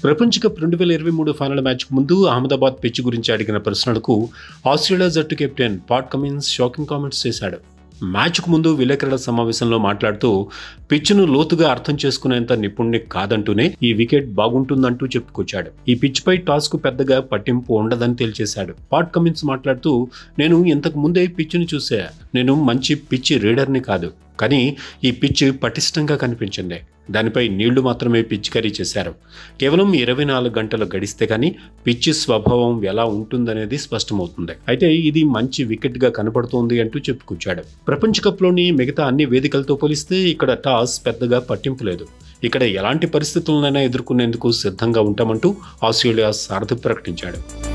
ప్రపంచ కప్ రెండు వేల ఇరవై మూడు ఫైనల్ మ్యాచ్కు ముందు అహ్మదాబాద్ పిచ్ గురించి అడిగిన ప్రశ్నలకు ఆస్ట్రేలియా జట్టు captain Pat Cummins shocking comments చేశాడు మ్యాచ్కు ముందు విలేకరుల సమావేశంలో మాట్లాడుతూ పిచ్ను లోతుగా అర్థం చేసుకునేంత నిపుణ్ణి కాదంటూనే ఈ వికెట్ బాగుంటుందంటూ చెప్పుకొచ్చాడు ఈ పిచ్ పై టాస్ కు పెద్దగా పట్టింపు ఉండదని తేల్చేశాడు పాట్ కమిన్స్ మాట్లాడుతూ నేను ఇంతకు ముందే పిచ్ను చూసా నేను మంచి పిచ్ రీడర్ని కాదు కానీ ఈ పిచ్ పటిష్టంగా కనిపించింది దానిపై నీళ్లు మాత్రమే పిచికారీ చేశారు కేవలం ఇరవై నాలుగు గంటలు గడిస్తే కానీ పిచ్ స్వభావం ఎలా ఉంటుందనేది స్పష్టమవుతుంది అయితే ఇది మంచి వికెట్గా కనబడుతోంది అంటూ చెప్పుకొచ్చాడు ప్రపంచ కప్లోని మిగతా అన్ని వేదికలతో పోలిస్తే ఇక్కడ టాస్ పెద్దగా పట్టింపు లేదు ఇక్కడ ఎలాంటి పరిస్థితులనైనా ఎదుర్కొనేందుకు సిద్ధంగా ఉంటామంటూ ఆస్ట్రేలియా సారథి ప్రకటించాడు